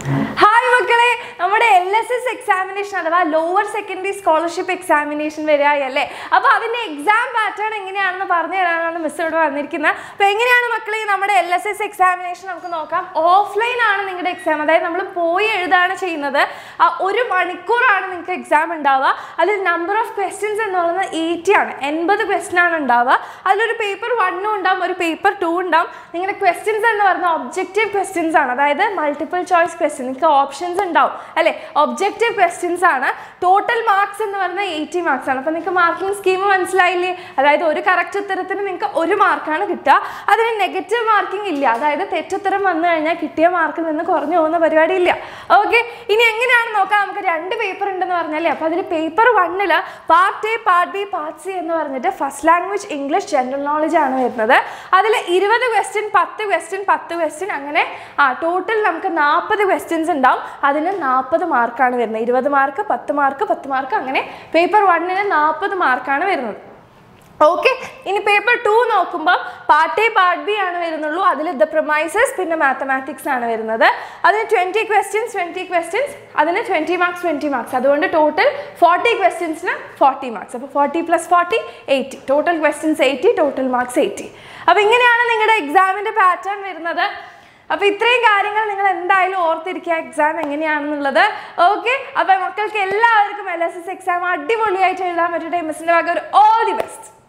hi മക്കളെ നമ്മുടെ L S S examination അഥവാ ലോവർ സെക്കൻഡറി സ്കോളർഷിപ്പ് എക്സാമിനേഷൻ വരികയായി അല്ലേ അപ്പോൾ അതിന്റെ എക്സാം പാറ്റേൺ എങ്ങനെയാണെന്ന് പറഞ്ഞു തരാനാണ് മിസ് ഇവിടെ വന്നിരിക്കുന്നത് അപ്പോൾ എങ്ങനെയാണ് മക്കളെ നമ്മുടെ എൽ എസ് എസ് എക്സാമിനേഷൻ നമുക്ക് നോക്കാം ഓഫ്ലൈൻ ആണ് നിങ്ങളുടെ എക്സാം അതായത് നമ്മൾ പോയി എഴുതാണ് ചെയ്യുന്നത് ആ ഒരു മണിക്കൂറാണ് നിങ്ങൾക്ക് എക്സാം ഉണ്ടാവുക അതിൽ നമ്പർ ഓഫ് ക്വസ്റ്റ്യൻസ് എന്ന് പറയുന്നത് എയ്റ്റി ആണ് എൺപത് ക്വസ്റ്റ്യൻ ആണ് ഉണ്ടാവുക അതിലൊരു പേപ്പർ വണ്ണും ഉണ്ടാവും ഒരു പേപ്പർ ടു ഉണ്ടാവും നിങ്ങളുടെ ക്വസ്റ്റ്യൻസ് എന്ന് പറയുന്നത് ഒബ്ജക്റ്റീവ് ക്വസ്റ്റ്യൻസ് ആണ് അതായത് മൾട്ടിപ്പിൾ ചോയ്സ് ക്വസ്റ്റ്യൻ നിങ്ങൾക്ക് ഓപ്ഷൻസ് ഉണ്ടാവും അല്ലെ ഒബ്ജക്റ്റീവ് ക്വസ്റ്റ്യൻസ് ആണ് ടോട്ടൽ മാർക്സ് എന്ന് പറയുന്നത് എയ്റ്റി മാർക്സ് ആണ് അപ്പോൾ നിങ്ങൾക്ക് മാർക്കിംഗ് സ്കീം മനസ്സിലായില്ലേ അതായത് ഒരു കറക്റ്റ് ഉത്തരത്തിന് നിങ്ങൾക്ക് ഒരു മാർക്കാണ് കിട്ടുക അതിന് നെഗറ്റീവ് മാർക്കിംഗ് ഇല്ല അതായത് തെറ്റുത്തരം വന്നു കഴിഞ്ഞാൽ കിട്ടിയ മാർക്കിൽ നിന്ന് കുറഞ്ഞു പോകുന്ന പരിപാടി ഇല്ല ഓക്കെ ഇനി എങ്ങനെയാണ് നോക്കാം നമുക്ക് രണ്ട് പേപ്പർ ഉണ്ടെന്ന് പറഞ്ഞാലേ അപ്പോൾ അതിൽ പേപ്പർ വണ്ണിൽ part A part B part C എന്ന് പറഞ്ഞിട്ട് first language English general knowledge ആണ് വരുന്നത് അതിൽ ഇരുപത് ക്വസ്റ്റ്യൻ പത്ത് ക്വസ്റ്റ്യൻ പത്ത് ക്വസ്റ്റ്യൻ അങ്ങനെ ആ ടോട്ടൽ നമുക്ക് നാൽപ്പത് ക്വസ്റ്റ്യൻസ് ഉണ്ടാവും അതിന് നാൽപ്പത് മാർക്കാണ് വരുന്നത് ഇരുപത് മാർക്ക് പത്ത് മാർക്ക് പത്ത് മാർക്ക് അങ്ങനെ പേപ്പർ വണ്ണിന് നാൽപ്പത് മാർക്കാണ് വരുന്നത് ഓക്കെ ഇനി പേപ്പർ ടു നോക്കുമ്പോൾ പാർട്ട് എ പാർട്ട് ബി ആണ് വരുന്നുള്ളൂ അതിൽ ദ പ്രൊമൈസസ് പിന്നെ മാത്തമാറ്റിക്സ് ആണ് വരുന്നത് അതിന് ട്വൻറ്റി ക്വസ്റ്റ്യൻസ് ട്വൻറ്റി ക്വസ്റ്റ്യൻസ് അതിന് ട്വൻറ്റി മാർക്സ് ട്വൻറ്റി മാർക്സ് അതുകൊണ്ട് ടോട്ടൽ ഫോർട്ടി ക്വസ്റ്റ്യൻസിന് ഫോർട്ടി മാർക്സ് അപ്പോൾ forty plus forty eighty total questions eighty total marks eighty അപ്പോൾ ഇങ്ങനെയാണ് നിങ്ങളുടെ എക്സാമിൻ്റെ പാറ്റേൺ വരുന്നത് അപ്പോൾ ഇത്രയും കാര്യങ്ങൾ നിങ്ങൾ എന്തായാലും ഓർത്തിരിക്കുക എക്സാം എങ്ങനെയാണെന്നുള്ളത് ഓക്കെ അപ്പോൾ മക്കൾക്ക് എല്ലാവർക്കും എൽ എസ് എസ് എക്സാം അടിപൊളിയായിട്ട് എഴുതാൻ പറ്റട്ടെ മിസ്സിൻ്റെ ഭാഗം ഒരു ഓൾ ദി ബെസ്റ്റ്